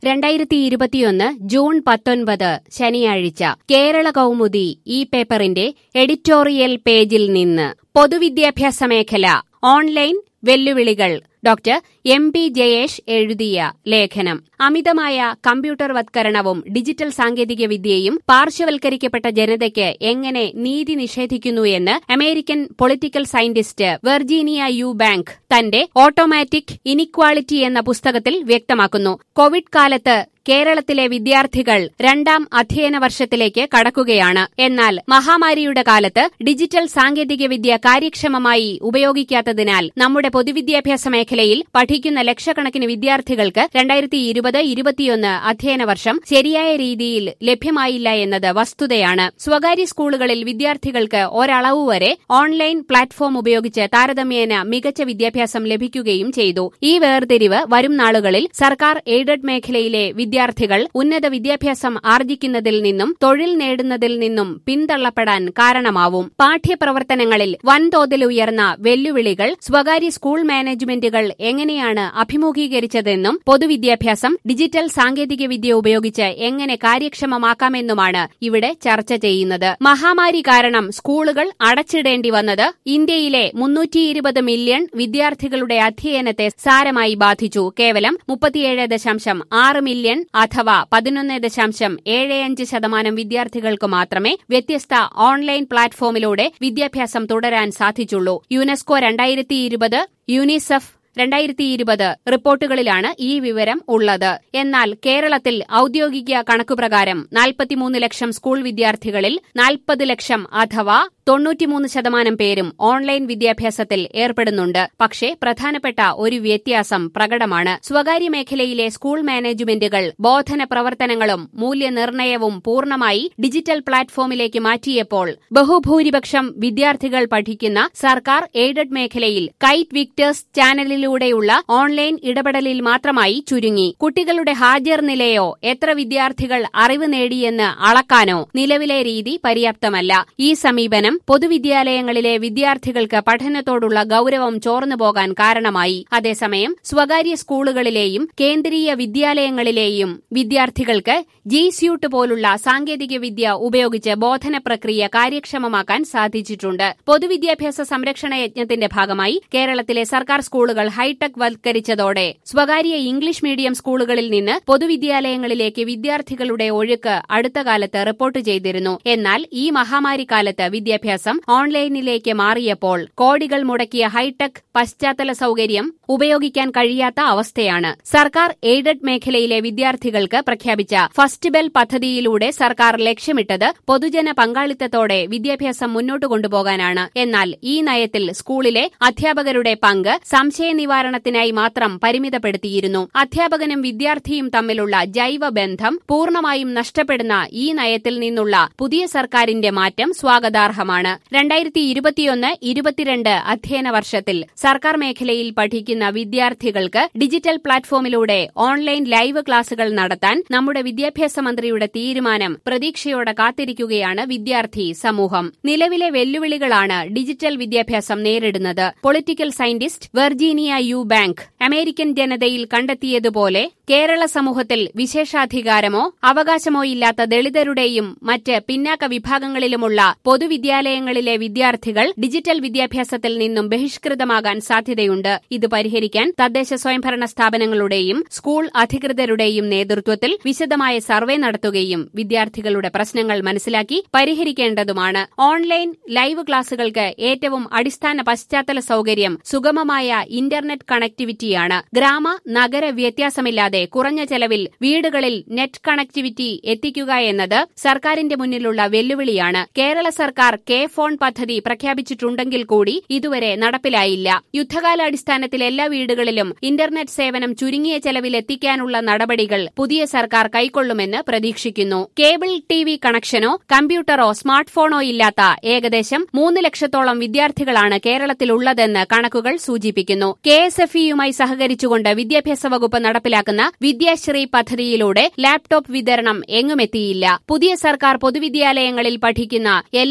രണ്ടായിരത്തി ഇരുപത്തിയൊന്ന് ജൂൺ പത്തൊൻപത് ശനിയാഴ്ച കേരള കൗമുദി ഈ പേപ്പറിന്റെ എഡിറ്റോറിയൽ പേജിൽ നിന്ന് പൊതുവിദ്യാഭ്യാസ മേഖല ഓൺലൈൻ വെല്ലുവിളികൾ ഡോക്ടർ എം പി ജയേഷ് എഴുതിയ ലേഖനം അമിതമായ കമ്പ്യൂട്ടർവത്കരണവും ഡിജിറ്റൽ സാങ്കേതികവിദ്യയും പാർശ്വവൽക്കരിക്കപ്പെട്ട ജനതയ്ക്ക് എങ്ങനെ നീതി നിഷേധിക്കുന്നു എന്ന് American political scientist Virginia Eubanks തന്റെ ഓട്ടോമാറ്റിക് ഇനിക്വാളിറ്റി എന്ന പുസ്തകത്തിൽ വ്യക്തമാക്കുന്നു കോവിഡ് കാലത്ത് കേരളത്തിലെ വിദ്യാർത്ഥികൾ രണ്ടാം അധ്യയന വർഷത്തിലേക്ക് കടക്കുകയാണ് എന്നാൽ മഹാമാരിയുടെ കാലത്ത് ഡിജിറ്റൽ സാങ്കേതികവിദ്യ കാര്യക്ഷമമായി ഉപയോഗിക്കാത്തതിനാൽ നമ്മുടെ പൊതുവിദ്യാഭ്യാസ മേഖലയിൽ പഠിക്കുന്ന ലക്ഷക്കണക്കിന് വിദ്യാർത്ഥികൾക്ക് രണ്ടായിരത്തി ഇരുപത് ഇരുപത്തിയൊന്ന് അധ്യയന വർഷം ശരിയായ രീതിയിൽ ലഭ്യമായില്ല എന്നത് വസ്തുതയാണ് സ്വകാര്യ സ്കൂളുകളിൽ വിദ്യാർത്ഥികൾക്ക് ഒരളവ് വരെ ഓൺലൈൻ പ്ലാറ്റ്ഫോം ഉപയോഗിച്ച് താരതമ്യേന മികച്ച വിദ്യാഭ്യാസം ലഭിക്കുകയും ചെയ്തു ഈ വേർതിരിവ് വരും നാളുകളിൽ സർക്കാർ എയ്ഡഡ് മേഖലയിലെ വിദ്യാർത്ഥികൾ ഉന്നത വിദ്യാഭ്യാസം ആർജിക്കുന്നതിൽ നിന്നും തൊഴിൽ നേടുന്നതിൽ നിന്നും പിന്തള്ളപ്പെടാൻ കാരണമാവും പാഠ്യപ്രവർത്തനങ്ങളിൽ വൻതോതിൽ ഉയർന്ന വെല്ലുവിളികൾ സ്വകാര്യ സ്കൂൾ മാനേജ്മെന്റുകൾ എങ്ങനെയാണ് അഭിമുഖീകരിച്ചതെന്നും പൊതുവിദ്യാഭ്യാസം ഡിജിറ്റൽ സാങ്കേതികവിദ്യ ഉപയോഗിച്ച് എങ്ങനെ കാര്യക്ഷമമാക്കാമെന്നുമാണ് ഇവിടെ ചർച്ച ചെയ്യുന്നത് മഹാമാരി കാരണം സ്കൂളുകൾ അടച്ചിടേണ്ടി വന്നത് ഇന്ത്യയിലെ മുന്നൂറ്റിയിരുപത് മില്യൺ വിദ്യാർത്ഥികളുടെ അധ്യയനത്തെ സാരമായി ബാധിച്ചു കേവലം മുപ്പത്തിയേഴ് ദശാംശം ആറ് മില്യൺ അഥവാ പതിനൊന്ന് ദശാംശം ഏഴ് അഞ്ച് ശതമാനം വിദ്യാർത്ഥികൾക്ക് മാത്രമേ വ്യത്യസ്ത ഓൺലൈൻ പ്ലാറ്റ്ഫോമിലൂടെ വിദ്യാഭ്യാസം തുടരാൻ സാധിച്ചുള്ളൂ യുനെസ്കോ രണ്ടായിരത്തി ഇരുപത് യൂണിസെഫ് രണ്ടായിരത്തി ഇരുപത് റിപ്പോർട്ടുകളിലാണ് ഈ വിവരം ഉള്ളത് എന്നാൽ കേരളത്തിൽ ഔദ്യോഗിക കണക്കുപ്രകാരം നാൽപ്പത്തിമൂന്ന് ലക്ഷം സ്കൂൾ വിദ്യാർത്ഥികളിൽ നാൽപ്പത് ലക്ഷം അഥവാ തൊണ്ണൂറ്റിമൂന്ന് ശതമാനം പേരും ഓൺലൈൻ വിദ്യാഭ്യാസത്തിൽ ഏർപ്പെടുന്നുണ്ട് പക്ഷേ പ്രധാനപ്പെട്ട ഒരു വ്യത്യാസം പ്രകടമാണ് സ്വകാര്യ മേഖലയിലെ സ്കൂൾ മാനേജ്മെന്റുകൾ ബോധന പ്രവർത്തനങ്ങളും മൂല്യനിർണ്ണയവും പൂർണ്ണമായി ഡിജിറ്റൽ പ്ലാറ്റ്ഫോമിലേക്ക് മാറ്റിയപ്പോൾ ബഹുഭൂരിപക്ഷം വിദ്യാർത്ഥികൾ പഠിക്കുന്ന സർക്കാർ എയ്ഡഡ് മേഖലയിൽ കൈറ്റ് വിക്ടേഴ്സ് ചാനലിലൂടെയുള്ള ഓൺലൈൻ ഇടപെടലിൽ മാത്രമായി ചുരുങ്ങി കുട്ടികളുടെ ഹാജർ നിലയോ എത്ര വിദ്യാർത്ഥികൾ അറിവ് നേടിയെന്ന് അളക്കാനോ നിലവിലെ രീതി പര്യാപ്തമല്ല ഈ സമീപനം പൊതുവിദ്യാലയങ്ങളിലെ വിദ്യാർത്ഥികൾക്ക് പഠനത്തോടുള്ള ഗൌരവം ചോർന്നു പോകാൻ കാരണമായി അതേസമയം സ്വകാര്യ സ്കൂളുകളിലെയും കേന്ദ്രീയ വിദ്യാലയങ്ങളിലെയും വിദ്യാർത്ഥികൾക്ക് ജി സ്യൂട്ട് പോലുള്ള സാങ്കേതികവിദ്യ ഉപയോഗിച്ച് ബോധന പ്രക്രിയ കാര്യക്ഷമമാക്കാൻ സാധിച്ചിട്ടുണ്ട് പൊതുവിദ്യാഭ്യാസ സംരക്ഷണ യജ്ഞത്തിന്റെ ഭാഗമായി കേരളത്തിലെ സർക്കാർ സ്കൂളുകൾ ഹൈടെക് വൽക്കരിച്ചതോടെ സ്വകാര്യ ഇംഗ്ലീഷ് മീഡിയം സ്കൂളുകളിൽ നിന്ന് പൊതുവിദ്യാലയങ്ങളിലേക്ക് വിദ്യാർത്ഥികളുടെ ഒഴുക്ക് അടുത്ത കാലത്ത് റിപ്പോർട്ട് ചെയ്തിരുന്നു എന്നാൽ ഈ മഹാമാരി കാലത്ത് വിദ്യാഭ്യാസം ഓൺലൈനിലേക്ക് മാറിയപ്പോൾ കോടികൾ മുടക്കിയ ഹൈടെക് പശ്ചാത്തല സൌകര്യം ഉപയോഗിക്കാൻ കഴിയാത്ത അവസ്ഥയാണ് സർക്കാർ എയ്ഡഡ് മേഖലയിലെ വിദ്യാർത്ഥികൾക്ക് പ്രഖ്യാപിച്ച ഫസ്റ്റ് ബെൽ പദ്ധതിയിലൂടെ സർക്കാർ ലക്ഷ്യമിട്ടത് പൊതുജന പങ്കാളിത്തത്തോടെ വിദ്യാഭ്യാസം മുന്നോട്ട് കൊണ്ടുപോകാനാണ് എന്നാൽ ഈ നയത്തിൽ സ്കൂളിലെ അധ്യാപകരുടെ പങ്ക് സംശയ നിവാരണത്തിനായി മാത്രം പരിമിതപ്പെടുത്തിയിരുന്നു അധ്യാപകനും വിദ്യാർത്ഥിയും തമ്മിലുള്ള ജൈവ ബന്ധം പൂർണ്ണമായും നഷ്ടപ്പെടുന്ന ഈ നയത്തിൽ നിന്നുള്ള പുതിയ സർക്കാരിന്റെ മാറ്റം സ്വാഗതാർഹമാണ് രണ്ടായിരത്തി ഇരുപത്തിയൊന്ന് ഇരുപത്തിരണ്ട് അധ്യയന വർഷത്തിൽ സർക്കാർ മേഖലയിൽ പഠിക്കുന്ന വിദ്യാർത്ഥികൾക്ക് ഡിജിറ്റൽ പ്ലാറ്റ്ഫോമിലൂടെ ഓൺലൈൻ ലൈവ് ക്ലാസുകൾ നടത്താൻ നമ്മുടെ വിദ്യാഭ്യാസ മന്ത്രിയുടെ തീരുമാനം പ്രതീക്ഷയോടെ കാത്തിരിക്കുകയാണ് വിദ്യാർത്ഥി സമൂഹം നിലവിലെ വെല്ലുവിളികളാണ് ഡിജിറ്റൽ വിദ്യാഭ്യാസം നേരിടുന്നത് political scientist Virginia Eubank American ജനതയിൽ കണ്ടെത്തിയതുപോലെ കേരള സമൂഹത്തിൽ വിശേഷാധികാരമോ അവകാശമോ ഇല്ലാത്ത ദളിതരുടെയും മറ്റ് പിന്നാക്ക വിഭാഗങ്ങളിലുമുള്ള പൊതുവിദ്യാലയങ്ങളിലെ വിദ്യാർത്ഥികൾ ഡിജിറ്റൽ വിദ്യാഭ്യാസത്തിൽ നിന്നും ബഹിഷ്കൃതമാകാൻ സാധ്യതയുണ്ട് ഇത് പരിഹരിക്കാൻ തദ്ദേശ സ്വയംഭരണ സ്ഥാപനങ്ങളുടെയും സ്കൂൾ അധികൃതരുടെയും നേതൃത്വത്തിൽ വിശദമായ സർവേ നടത്തുകയും വിദ്യാർത്ഥികളുടെ പ്രശ്നങ്ങൾ മനസ്സിലാക്കി പരിഹരിക്കേണ്ടതുമാണ് ഓൺലൈൻ ലൈവ് ക്ലാസുകൾക്ക് ഏറ്റവും അടിസ്ഥാന പശ്ചാത്തല സൌകര്യം സുഗമമായ ഇന്റർനെറ്റ് കണക്ടിവിറ്റിയാണ് ഗ്രാമ നഗര വ്യത്യാസമില്ലാതെ കുറഞ്ഞ ചെലവിൽ വീടുകളിൽ നെറ്റ് കണക്ടിവിറ്റി എത്തിക്കുക എന്നത് സർക്കാരിന്റെ മുന്നിലുള്ള വെല്ലുവിളിയാണ് കേരള സർക്കാർ കെ ഫോൺ പദ്ധതി പ്രഖ്യാപിച്ചിട്ടുണ്ടെങ്കിൽ കൂടി ഇതുവരെ നടപ്പിലായില്ല യുദ്ധകാലാടിസ്ഥാനത്തിൽ എല്ലാ വീടുകളിലും ഇന്റർനെറ്റ് സേവനം ചുരുങ്ങിയ ചെലവിൽ എത്തിക്കാനുള്ള നടപടികൾ പുതിയ സർക്കാർ കൈക്കൊള്ളുമെന്ന് പ്രതീക്ഷിക്കുന്നു കേബിൾ ടി വി കണക്ഷനോ കമ്പ്യൂട്ടറോ സ്മാർട്ട് ഫോണോ ഇല്ലാത്ത ഏകദേശം മൂന്ന് ലക്ഷത്തോളം വിദ്യാർത്ഥികളാണ് കേരളത്തിലുള്ളതെന്ന് കണക്കുകൾ സൂചിപ്പിക്കുന്നു കെ എസ് എഫ് ഇയുമായി സഹകരിച്ചുകൊണ്ട് വിദ്യാഭ്യാസ വകുപ്പ് നടപ്പിലാക്കുന്ന വിദ്യാശ്രീ പദ്ധതിയിലൂടെ ലാപ്ടോപ്പ് വിതരണം എങ്ങുമെത്തിയില്ല പുതിയ സർക്കാർ പൊതുവിദ്യാലയങ്ങളിൽ പഠിക്കുന്ന എല്ലാ വിദ്യാർത്ഥികളും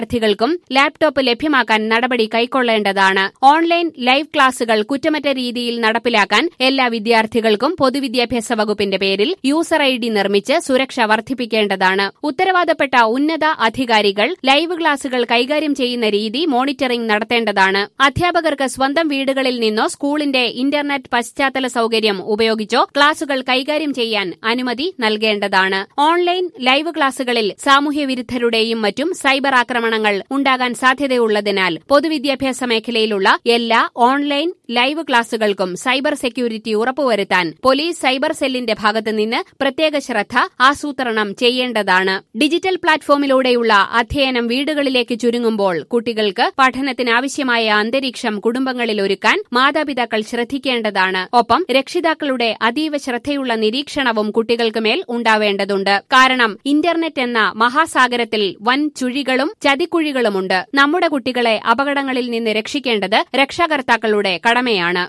വിദ്യാർത്ഥികൾക്കും ലാപ്ടോപ്പ് ലഭ്യമാക്കാൻ നടപടി കൈക്കൊള്ളേണ്ടതാണ് ഓൺലൈൻ ലൈവ് ക്ലാസുകൾ കുറ്റമറ്റ രീതിയിൽ നടപ്പിലാക്കാൻ എല്ലാ വിദ്യാർത്ഥികൾക്കും പൊതുവിദ്യാഭ്യാസ വകുപ്പിന്റെ പേരിൽ യൂസർ ഐ ഡി നിർമ്മിച്ച് സുരക്ഷ വർദ്ധിപ്പിക്കേണ്ടതാണ് ഉത്തരവാദപ്പെട്ട ഉന്നത അധികാരികൾ ലൈവ് ക്ലാസുകൾ കൈകാര്യം ചെയ്യുന്ന രീതി മോണിറ്ററിംഗ് നടത്തേണ്ടതാണ് അധ്യാപകർക്ക് സ്വന്തം വീടുകളിൽ നിന്നോ സ്കൂളിന്റെ ഇന്റർനെറ്റ് പശ്ചാത്തല സൌകര്യം ഉപയോഗിച്ചോ ക്ലാസുകൾ കൈകാര്യം ചെയ്യാൻ അനുമതി നൽകേണ്ടതാണ് ഓൺലൈൻ ലൈവ് ക്ലാസുകളിൽ സാമൂഹ്യവിരുദ്ധരുടെയും മറ്റും സൈബർ ആക്രമണങ്ങൾ ഉണ്ടാകാൻ സാധ്യതയുള്ളതിനാൽ പൊതുവിദ്യാഭ്യാസ മേഖലയിലുള്ള എല്ലാ ഓൺലൈൻ ലൈവ് ക്ലാസുകൾക്കും സൈബർ സെക്യൂരിറ്റി ഉറപ്പുവരുത്താൻ പോലീസ് സൈബർ സെല്ലിന്റെ ഭാഗത്തുനിന്ന് പ്രത്യേക ശ്രദ്ധ ആസൂത്രണം ചെയ്യേണ്ടതാണ് ഡിജിറ്റൽ പ്ലാറ്റ്ഫോമിലൂടെയുള്ള അധ്യയനം വീടുകളിലേക്ക് ചുരുങ്ങുമ്പോൾ കുട്ടികൾക്ക് പഠനത്തിനാവശ്യമായ അന്തരീക്ഷം കുടുംബങ്ങളിൽ ഒരുക്കാൻ മാതാപിതാക്കൾ ശ്രദ്ധിക്കേണ്ടതാണ് ഒപ്പം രക്ഷിതാക്കളുടെ അതീവ ശ്രദ്ധയുള്ള നിരീക്ഷണവും കുട്ടികൾക്ക് മേൽ ഉണ്ടാവേണ്ടതുണ്ട് കാരണം ഇന്റർനെറ്റ് എന്ന മഹാസാഗരത്തിൽ വൻ ചുഴികളും ചതിക്കുഴികളുമുണ്ട് നമ്മുടെ കുട്ടികളെ അപകടങ്ങളിൽ നിന്ന് രക്ഷിക്കേണ്ടത് രക്ഷകർത്താക്കളുടെ കടമയാണ്